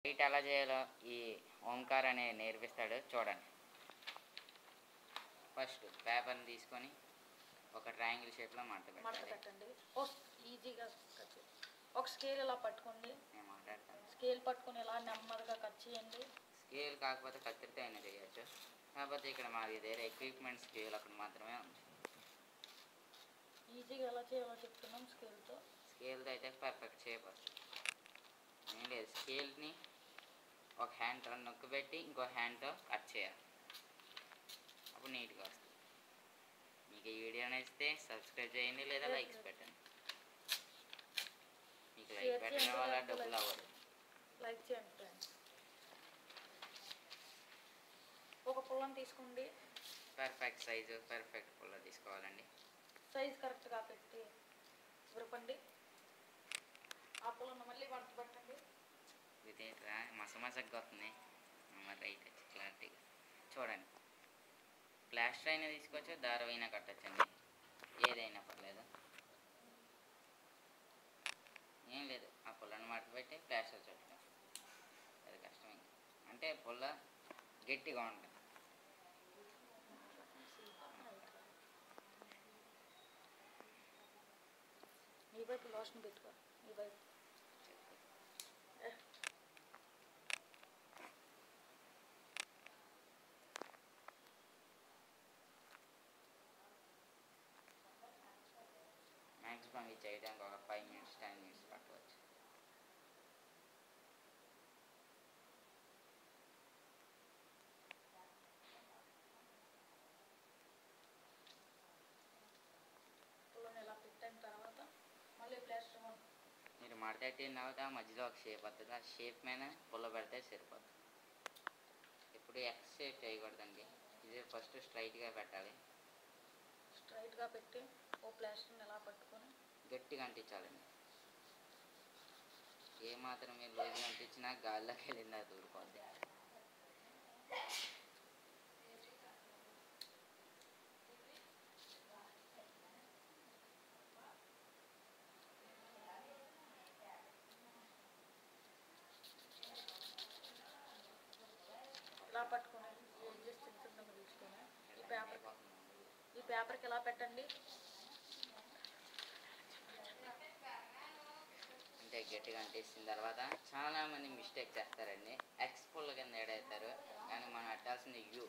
Light ఎలా చేయాలో ఈ ఓంకార్ అనే నేర్పిస్తాడు చూడండి ఫస్ట్ పేపర్ని తీసుకొని ఒక ట్రయాంగిల్ షేప్లో మడత మడత పెట్టాలి పెట్టండి ఓ ఈజీగా కట్ చేయండి. ఒక స్కేల్ ఇలా పట్టుకోండి నేను మాట్లాడతాను స్కేల్ పట్టుకొని ఇలా నెమ్మదిగా కట్ చేయండి స్కేల్ కాకపోతే కత్తిరితో అయినా చేయొచ్చు కాకపోతే ఇక్కడ మాది వేరే ఎక్విప్మెంట్ స్కేల్ అక్కడ మాత్రమే ఉంది ఈజీగా ఎలా చేయాలో చెప్తున్నాం స్కేల్తో స్కేల్తో అయితే పర్ఫెక్ట్ షేప్ వస్తుంది ఏం లేదు స్కేల్ని ఒక హ్యాండ్తో నొక్కి పెట్టి ఇంకో హ్యాండ్తో కట్ చేయాలి అప్పుడు నీట్గా వస్తుంది మీకు ఈ వీడియో నచ్చితే సబ్స్క్రైబ్ చేయండి లేదా లైక్స్ పెట్టండి మీకు లైక్ Share పెట్టడం చేయండి, వల్ల like డబ్బులు like. అవ్వదు లైక్ చేయండి ఫ్రెండ్స్ ఒక పుల్లని తీసుకోండి పర్ఫెక్ట్ సైజు పర్ఫెక్ట్ పుల్ల తీసుకోవాలండి సైజ్ కరెక్ట్గా పెట్టి విరపండి ఆ పుల్లను మళ్ళీ మడత పెట్టండి ఇది మస మసగ్గా వస్తుంది మరి రైట్ క్లారిటీగా చూడండి ప్లాస్టర్ అయినా తీసుకోవచ్చు దారం అయినా కట్టచ్చండి ఏదైనా పర్లేదు ఏం లేదు ఆ పుల్లను మడత పెట్టి ప్లాస్టర్ చుట్టడం అది కష్టం ఇంకా అంటే పుల్ల గట్టిగా ఉంటుంది ఈ వైపు లోషన్ పెట్టుకో ఈ వైపు మ్యాక్సిమం ఇది చేయడానికి ఒక ఫైవ్ మినిట్స్ టెన్ మినిట్స్ పట్టవచ్చు పుల్లని ఇలా పెట్టిన తర్వాత మళ్ళీ ప్లాస్టర్ మీరు మడతట్టిన తర్వాత మధ్యలో ఒక షేప్ వస్తుంది ఆ షేప్ మీద పుల్ల పెడితే సరిపోతుంది ఇప్పుడు ఎక్స్ షేప్ చేయకూడదండి ఇది ఫస్ట్ స్ట్రైట్గా పెట్టాలి స్ట్రైట్గా పెట్టి ఓ ప్లాస్టర్ని ఇలా పట్టుకొని గట్టిగా అంటించాలండి ఏ మాత్రం మీరు రోజు అంటించినా గాల్లోకి వెళ్ళిందా దూరిపోద్ది ఇలా పట్టుకొని ఎడ్జెస్ చిన్న చిన్నగా తీసుకొని ఈ పేపర్ ఈ పేపర్కి ఇలా పెట్టండి అంటే గట్టిగా అంటించిన తర్వాత చాలా మంది మిస్టేక్ చేస్తారండి ఎక్స్ పుల్ల కింద ఏడవుతారు కానీ మనం పెట్టాల్సింది యూ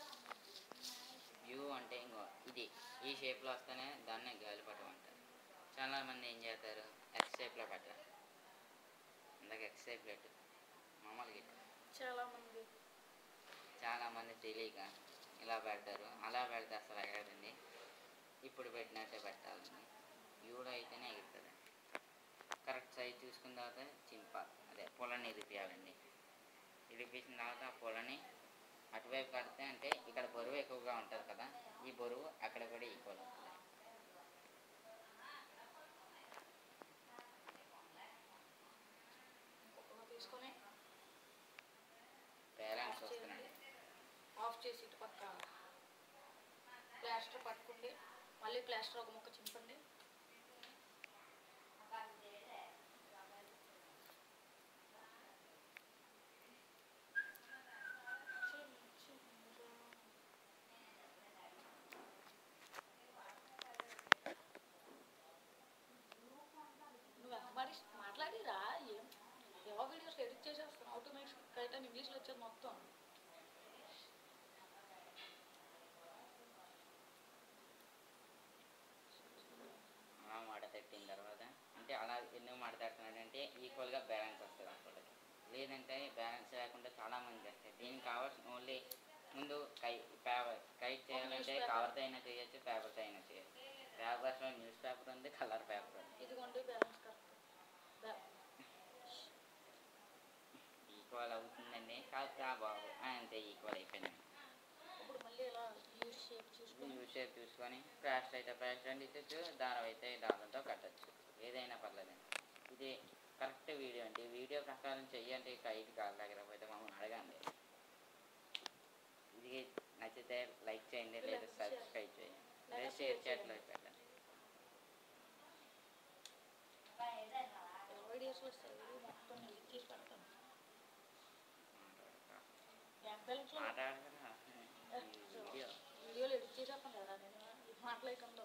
యూ అంటే ఇంకో ఇది ఈ షేప్లో వస్తేనే దాన్నే గాలిపటం అంటారు చాలా మంది ఏం చేస్తారు ఎక్స్ షేప్లో పెట్టారు ఇందాక ఎక్స్ షేప్ పెట్టు మామూలుగా ఇట్లా. చాలా మంది చాలా మంది తెలియక ఇలా పెడతారు అలా పెడితే అసలు ఎగరదండి ఇప్పుడు పెట్టినట్టే పెట్టాలండి యూడో అయితేనే ఎగురుతుంది కరెక్ట్ సైజ్ చూసుకున్న తర్వాత చింపాలి అదే పొలని ఇరిపియాలండి ఇరిపించిన తర్వాత ఆ పొలని అటువైపు కడితే అంటే ఇక్కడ బరువు ఎక్కువగా ఉంటుంది కదా ఈ బరువు అక్కడ కూడా ఈక్వల్ ఉంటుంది ఇంకొకటి తీసుకొని బ్యాలెన్స్ వస్తుందండి ఆఫ్ చేసి ఇటు పక్క ప్లాస్టర్ పట్టుకోండి మళ్ళీ ప్లాస్టర్ ఒక ముక్క చింపండి నువ్వు ఎంతమాడి మాట్లాడిరా ఏం ఏవో వీడియోస్ ఎడిట్ చేసేస్తాను ఆటోమేటిక్ అయితే ఇంగ్లీష్లో వచ్చేది మొత్తం అలా మడతెట్టిన తర్వాత అంటే అలా ఎందుకు మడతెడుతున్నాడంటే ఈక్వల్గా బ్యాలెన్స్ వస్తుంది అప్పటికి లేదంటే బ్యాలెన్స్ లేకుండా చాలా మంది చేస్తారు దీనికి కావాల్సిన ఓన్లీ ముందు కై పేపర్ కైట్ చేయాలంటే newspaper. కవర్తో అయినా చేయొచ్చు పేపర్తో అయినా చేయొచ్చు పేపర్స్లో న్యూస్ పేపర్ ఉంది కలర్ పేపర్ ఉంది ఇదిగోండి బ్యాలెన్స్ కరెక్ట్ ఈక్వల్ అవుతుందండి కాకపోతే ఆ బాబు ఆ, అంతే ఈక్వల్ అయిపోయింది ఇప్పుడు మళ్ళీ ఇలా యూస్ షేప్ చూసుకొని యూస్ షేప్ చూసుకొని ప్లాస్టర్ అయితే ప్లాస్టర్ అంటించచ్చు దారం అయితే దారంతో కట్టచ్చు ఏదైనా పర్లేదండి ఇది కరెక్ట్ వీడియో అండి వీడియో ప్రకారం చెయ్యండి కైట్ కాదు లేకపోతే మమ్మల్ని అడగండి ఇది నచ్చితే లైక్ చేయండి లేదా Like, share. సబ్స్క్రైబ్ చేయండి లేదా లేదా షేర్ share చేయట్లేదు చేయండి. పెట్టండి వీడియోస్లో వస్తాయి మొత్తం ఎడిట్ చేసి పెడతాను మాట్లాడకుండా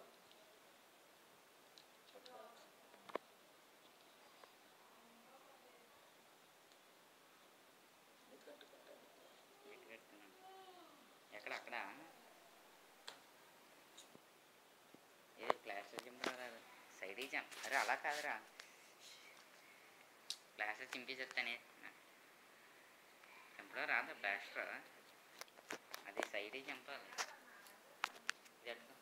ఎటు పెడుతున్నాను ఎక్కడ అక్కడ ఏది ప్లాస్టర్ చింపరా సైడ్ ఇచ్చాం అరే అలా కాదురా ప్లాస్టర్ చింపేసేస్తానే చింపడం రాదా ప్లాస్టర్ అది సైడ్ చంపాలి ఇది ఎట్లా?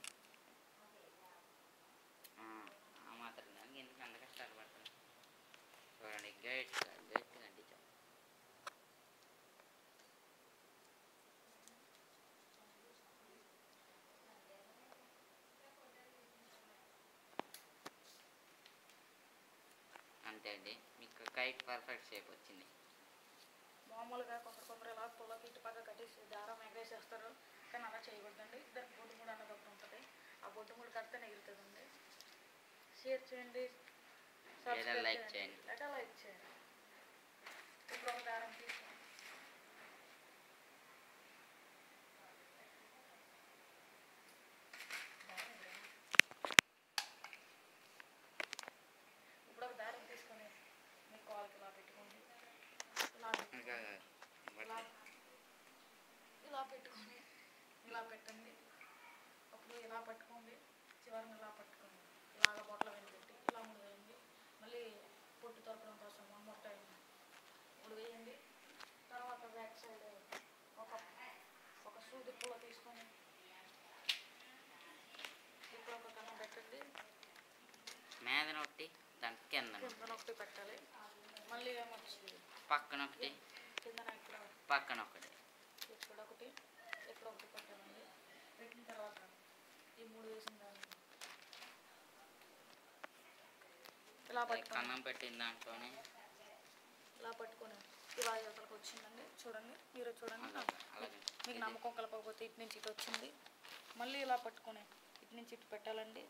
ఆ, ఆ మాత్రం దానికి ఎందుకు అంత కష్టాలు పడతాను చూడండి గట్టిగా గట్టిగా అంటించాం అంతే అండి మీకు కైట్ పర్ఫెక్ట్ షేప్ వచ్చింది మామూలుగా కొందరు కొందరు ఇలా పొలకి ఇటు పక్క కట్టేసి దారం ఎగరేసేస్తారు కానీ అలా చేయకూడదండి దానికి బొడ్డు మూడు అన్నది ఒకటి ఉంటుంది ఆ బొడ్డు మూడు కడితే ఎగురుతుందండి షేర్ చేయండి subscribe like చేయండి. లేదా లైక్ చేయండి ఇప్పుడు ఒక దారం తీసుకోండి ఇప్పుడు ఒక దారం తీసుకొని మీ కాల్కి ఇలా పెట్టుకోండి ఇలా ఇంకా ఇలా ఇలా పెట్టుకొని ఇలా పెట్టండి అప్పుడు ఇలా పట్టుకోండి చివరిని ఇలా పట్టుకోండి ఇలాగ బొట్ల మీద పెట్టి ఇలా మూడు వేయండి మళ్ళీ పొట్టు తొరకడం కోసం వన్ మొట్ట మూడు వేయండి తర్వాత బ్యాక్ సైడ్ ఒక ఒక సూది పుల్ల తీసుకొని ఇప్పుడు ఒక కన్నం పెట్టండి మీద ఒకటి దాని కింద కింద ఒకటి పెట్టాలి మళ్ళీ ఏమొచ్చి పక్కన ఒకటి కిందన ఇక్కడ పక్కన ఒకటి ఇక్కడ ఒకటి ఇక్కడ ఒకటి పెట్టామండి పెట్టిన తర్వాత ఈ మూడు వేసిన దాన్ని ఇలా పట్టుకొని కన్నం పెట్టిన దాంట్లోనే ఇలా పట్టుకొని ఇలా ఇవతలకు వచ్చిందండి చూడండి మీరు చూడండి అలాగే అలాగే మీకు ఇది నమ్మకం కలపకపోతే ఇటు నుంచి ఇటు వచ్చింది మళ్ళీ ఇలా పట్టుకొని ఇటు నుంచి ఇటు పెట్టాలండి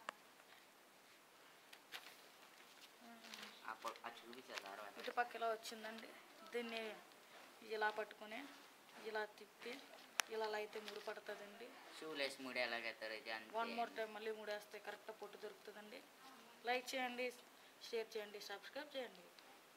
ఆ పొ- ఆ చూపించారు తర్వాత ఇటు పక్క ఇలా వచ్చిందండి దీన్ని ఇలా పట్టుకొని ఇలా తిప్పి ఇలా అయితే ముడి పడుతుందండి షూ లేసి ముడి ఎలాగెత్తారు ఇది వన్ మోర్ అంతే టైం మళ్ళీ మూడేస్తే కరెక్ట్ పొట్టు దొరుకుతుందండి లైక్ చేయండి షేర్ చేయండి సబ్స్క్రైబ్ చేయండి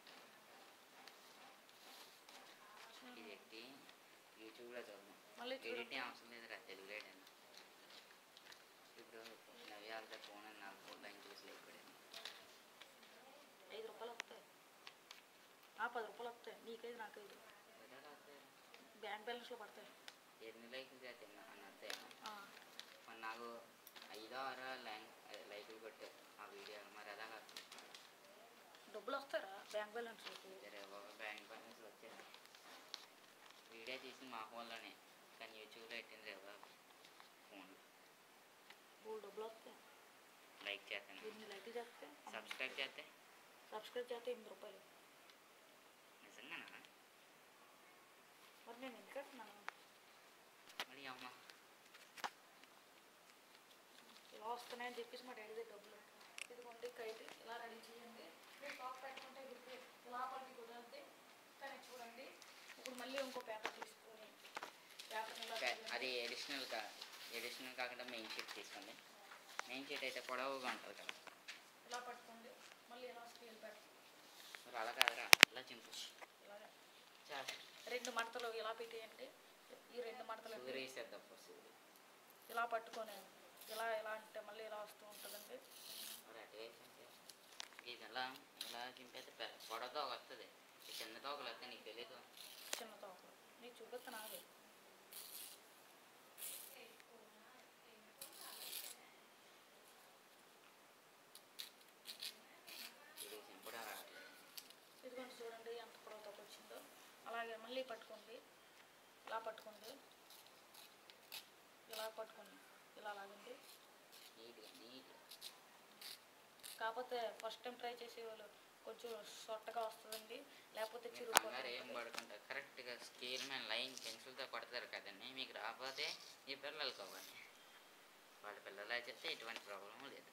ఇది ఎక్కి యూట్యూబ్లో చూద్దాం మళ్ళీ చూడండి ఎడిటింగ్ అవసరం లేదు రా తెలుగులో edit. ఇప్పుడు నవ్యాలతో ఫోన్ అని నాకు ఫోన్ ఇంగ్లీష్ లేకపోయింది ఐదు రూపాయలు వస్తాయి ఆ పది రూపాయలు వస్తాయి నీకైదు నాకైదు బ్యాంక్ బ్యాలెన్స్లో పడతాయి ఎన్ని లైకులు చేస్తే అన్నట్టే ఆ, మరి నాకు ఐదో ఆరో లైక్ లైకులు కొట్టారు ఆ వీడియో మరి ఎలా కాదు డబ్బులు వస్తారా బ్యాంక్ బ్యాలెన్స్లోకి సరే ఒక బ్యాంక్ బ్యాలెన్స్ వచ్చేది వీడియో తీసింది మా ఫోన్లోనే కానీ యూట్యూబ్లో పెట్టింది రేపు ఫోన్ మూడు డబ్బులు వస్తాయి లైక్ చేస్తాను ఎన్ని లైక్లు చేస్తే సబ్స్క్రైబ్ చేస్తే సబ్స్క్రైబ్ చేస్తే ఎనిమిది రూపాయలు నిజంగానా మరి నేను ఎందుకు కట్టినాను మరి అమ్మ ఇలా వస్తున్నాయని చెప్పేసి మా డాడీ దగ్గర డబ్బులు ఇదిగోండి కైట్ ఇలా రెడీ చేయండి మీరు టాప్ పెట్టుకుంటే ఇది ఇలా పట్టి కుదరద్ది కానీ చూడండి ఇప్పుడు మళ్ళీ ఇంకో పేపర్ తీసుకొని పేపర్ ఇలా ఓకే, తీయండి. అది ఎడిషనల్ కా ఎడిషనల్ కాకుండా మెయిన్ షీట్ తీసుకోండి మెయిన్ షీట్ అయితే పొడవుగా ఉంటుంది కదా ఇలా పట్టుకోండి మళ్ళీ ఇలా స్కేల్ పెట్టి మరి అలా కాదురా ఇలా చింపు ఇలాగే చాలు రెండు మడతలు ఇలా పెట్టేయండి ఈ రెండు మడతలు సూరి వేసేద్దప్ప సూరి ఇలా పట్టుకొని ఇలా ఇలా అంటే మళ్ళీ ఇలా వస్తూ ఉంటుందండి మరి అటు వేసేస్తే ఇది ఎలా ఇలా చింపేస్తే పెద్ద పొడతో వస్తుంది ఈ చిన్న తోకలు వస్తే నీకు తెలీదు చిన్న తోకలు నీకు చూపిస్తా నాది ఇది చింపడం రావట్లేదు ఇదిగోండి చూడండి ఎంత పొడవుతోకి వచ్చిందో అలాగే మళ్ళీ పట్టుకోండి ఇలా పట్టుకోండి ఇలా పట్టుకోండి ఇలా లాగండి నీట్గా నీట్గా కాకపోతే ఫస్ట్ టైం ట్రై చేసేవాళ్ళు కొంచెం సొట్టగా వస్తుందండి లేకపోతే మీరు చిరుగు కంగారు ఏం పడుకుంటారు కరెక్ట్గా స్కేల్ మీద లైన్ పెన్సిల్తో కొడతారు కదండి మీకు రాకపోతే ఈ పిల్లలు కావాలి వాళ్ళ పిల్లలు అయితే ఎటువంటి ప్రాబ్లం లేదు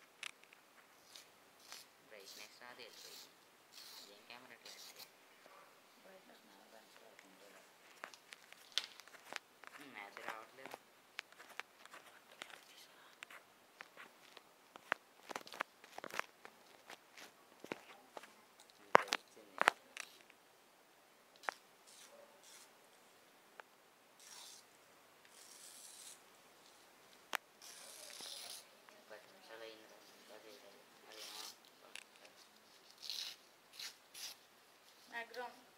బ్రైట్నెస్ రాదు వెళ్ళిపోయింది అదేం కెమెరా ఎట్లా వస్తాయి? బ్రైట్నెస్ నా బ్రైట్నెస్ రాకుండా. ఉమ్, అది రావట్లేదు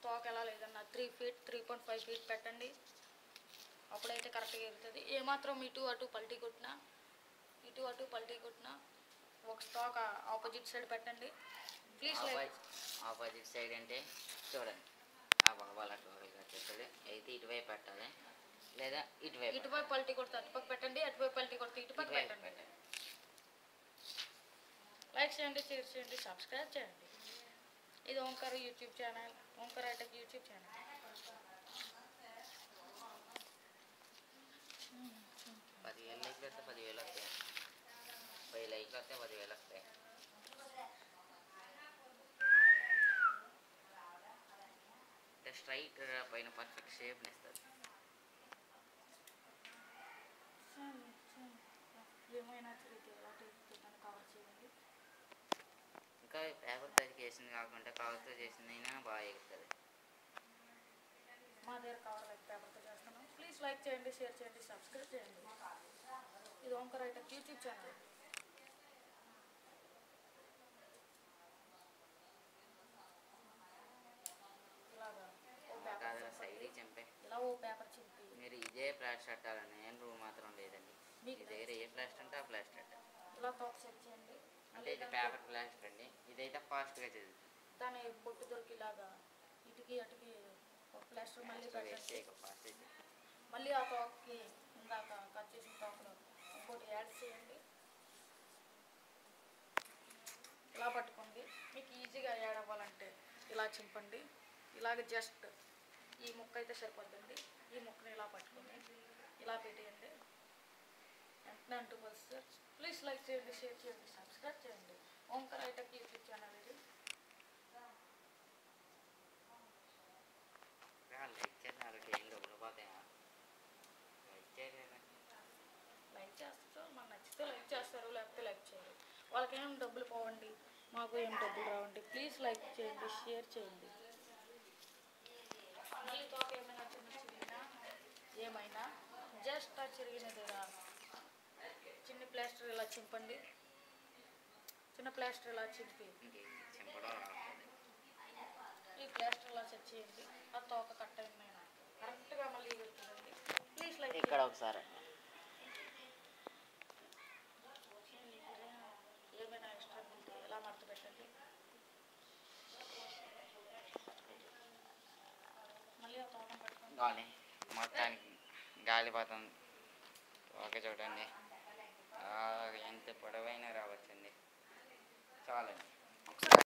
తోక ఎలా లేదన్న three feet three point five feet పెట్టండి అప్పుడైతే కరెక్ట్గా ఎగురుతుంది ఏమాత్రం ఇటు అటు పల్టీ కొట్టినా ఇటు అటు పల్టీ కొట్టినా ఒక తోక ఆపోజిట్ సైడ్ పెట్టండి ప్లీజ్ లైక్ ఆపోజిట్ సైడ్ అంటే చూడండి ఆ బాబాలు అటువైపు వచ్చేస్తుంది అయితే ఇటువైపు పెట్టాలి లేదా ఇటువైపు ఇటువైపు పల్టీ కొడితే అటుపక్క పెట్టండి అటువైపు పల్టీ కొడితే ఇటుపక్క ఇటువైపు పెట్టండి పెట్టాలి లైక్ చేయండి షేర్ చేయండి సబ్స్క్రైబ్ చేయండి ఇది Omkar YouTube channel Omkar iTech YouTube channel పదివేలు లైక్లు వస్తే పదివేలు వస్తాయి పది లైక్లు వస్తే పదివేలు వస్తాయి అంటే స్ట్రైట్ పైన పర్ఫెక్ట్ షేప్ని ఇస్తుంది ఏమైనా తిరిగి ఎలాంటి నన్ను కవర్ చేయండి ఇంకా పేపర్ తడికి వేసింది కాకుండా కవర్తో చేసిందైనా బాగా ఎగుతుంది మా దగ్గర కవర్ లైక్ పేపర్తో చేస్తాను ప్లీజ్ లైక్ చేయండి షేర్ చేయండి సబ్స్క్రైబ్ చేయండి ఇది ఓంకార్ ఐటెక్ యూట్యూబ్ ఛానల్ ఇలాగా ఓ పేపర్ కాదు చింపండి. సైడ్కి చంపే ఇలా ఓ పేపర్ చింపి మీరు ఇదే ప్లాస్టర్ అట్టాలని ఏం రూల్ మాత్రం లేదండి మీ మీకు దగ్గర ఏ ప్లాస్టర్ అంటే ఆ ప్లాస్టర్ అట్ట ఇలా తోక సెట్ చేయండి అంటే ఇది పేపర్ ప్లాస్టర్ అండి ఇదైతే ఫాస్ట్గా చదువుతుంది దాని బొట్టు దొరికేలాగా ఇటుకి అటుకి ఒక ప్లాస్టర్ మళ్ళీ వేస్తే పెట్టండి ఇక ఫాస్ట్ అయితే మళ్ళీ ఆ తోకకి ఇందాక కట్ చేసిన తోకలో ఇంకోటి యాడ్ చేయండి ఇలా పట్టుకోండి మీకు ఈజీగా యాడ్ అవ్వాలంటే ఇలా చింపండి ఇలాగ జస్ట్ ఈ ముక్క అయితే సరిపోతుంది ఈ ముక్కని ఇలా పట్టుకొని ఇలా పెట్టేయండి వెంటనే అంటుకోవచ్చు సార్ ప్లీజ్ లైక్ చేయండి షేర్ చేయండి సబ్స్క్రైబ్ చేయండి ఓంకర్ ఐటెక్ యూట్యూబ్ ఛానల్ ఇది లైక్ చేసి నాలుగు ఏం డబ్బులు పోతాయా లైక్ చేయలేదా లైక్ చేస్తారు మనకు నచ్చితే లైక్ చేస్తారు లేకపోతే లైక్ చేయరు వాళ్ళకి ఏం డబ్బులు పోవండి మాకు ఏం డబ్బులు రావండి ప్లీజ్ లైక్ చేయండి షేర్ చేయండి మళ్ళీ తోక ఏమైనా చిన్న చిరిగినా ఏమైనా జస్ట్ ఆ చిరిగినది రా చిన్న ప్లాస్టర్ ఇలా చింపండి చిన్న ప్లాస్టర్ ఇలా చింపి ఇంకేం చింపడం రావట్లేదు ఈ ప్లాస్టర్ ఇలా సెట్ చేయండి ఆ తోక కట్ అయినా కరెక్ట్గా మళ్ళీ వెళ్తుందండి ప్లీజ్ లైక్ ఇక్కడ ఒకసారి ఏమైనా ఎక్స్ట్రా ఉంటే ఎలా మడత పెట్టండి మళ్ళీ ఆ తోటం పెట్టుకోండి గాలి మొత్తానికి గాలిపతం ఓకే చూడండి ఆ, ఎంత పొడవైనా రావచ్చండి చాలండి